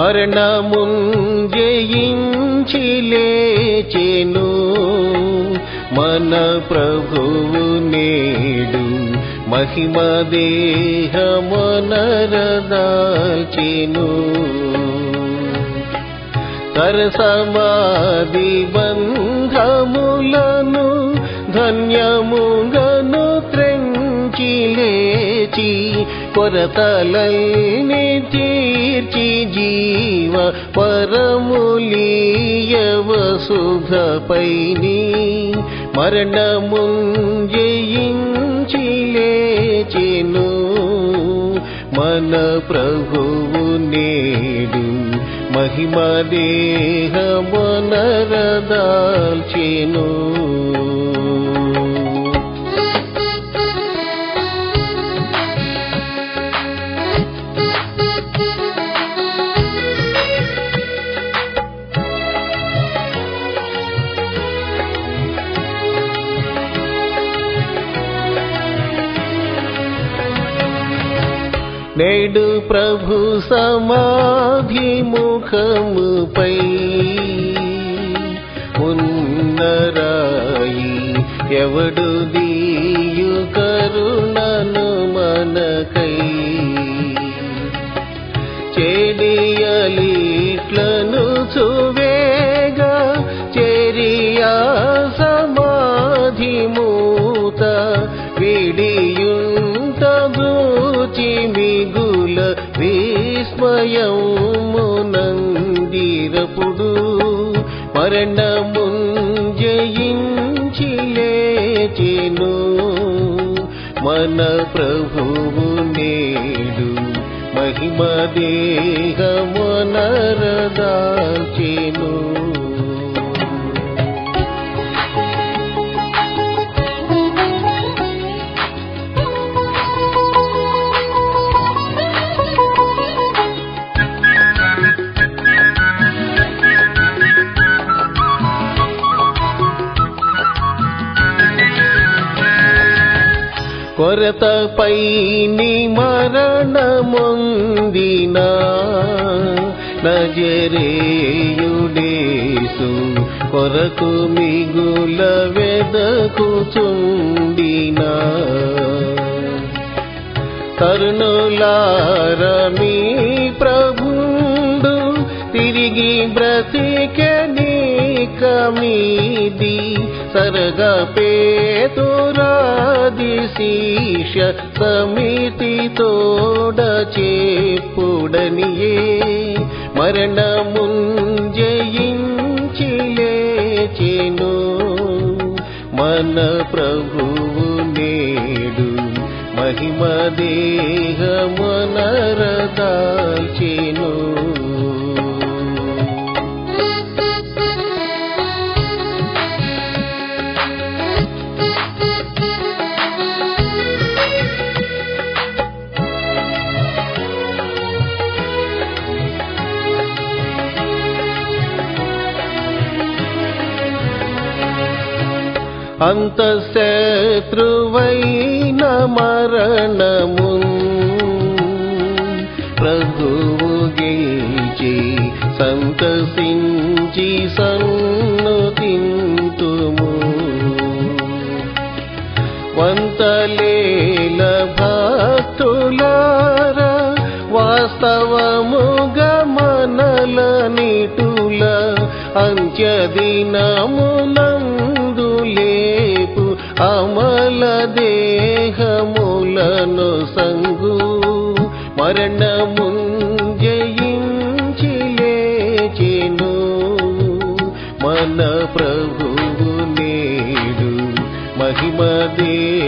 మరణముంజయించి లేచెను మన ప్రభువు నేడు మహిమ దేహమనరదాల్చెను సరసమాది బంధములను ధన్యముగను త్రెంచి లేచి కొరతలల్ని తీర్చి జీవ పరములీయవ సుధపైని మరణముంజయించి లేచెను మన ప్రభువు నేడు మహిమ దేహమనరదాల్చెను నేడు ప్రభు సమాధి ముఖముపై ఉన్నరాయి ఎవడు దీయు కరుణను మనకై చెడియలీట్లను చువేగా చెరియా సమాధి మూత విడియుంట దూచి మిగుల విస్మయమునందిరపుడు మరణముంజయించి లేచెను మన ప్రభువు నేడు మహిమ దేహమనరదాల్చెను కొరతపై ని మరణమొందిన నజరేయుడేసు కొరకు మిగుల వెదకుచుండిన కరుణులారమీ ప్రభుండు తిరిగి బ్రతికెని కమీది సరగ పేతురాది శీష సమితి తోడ చెప్పుడనియే మరణముంజయించి లేచెను మన ప్రభువు నేడు మహిమ దేహమనరదాల్చెను అంతశత్రువైన మరణము ప్రభువు గెలిచి సంతసించి సన్నుతింతుము వంతలేల భక్తులార వాస్తవముగా మనల నిటుల అంత్యదినమునందు లేపు అమల దేహములను సంగు మరణముంజయించి లేచెను మన ప్రభువు నేడు మహిమ దే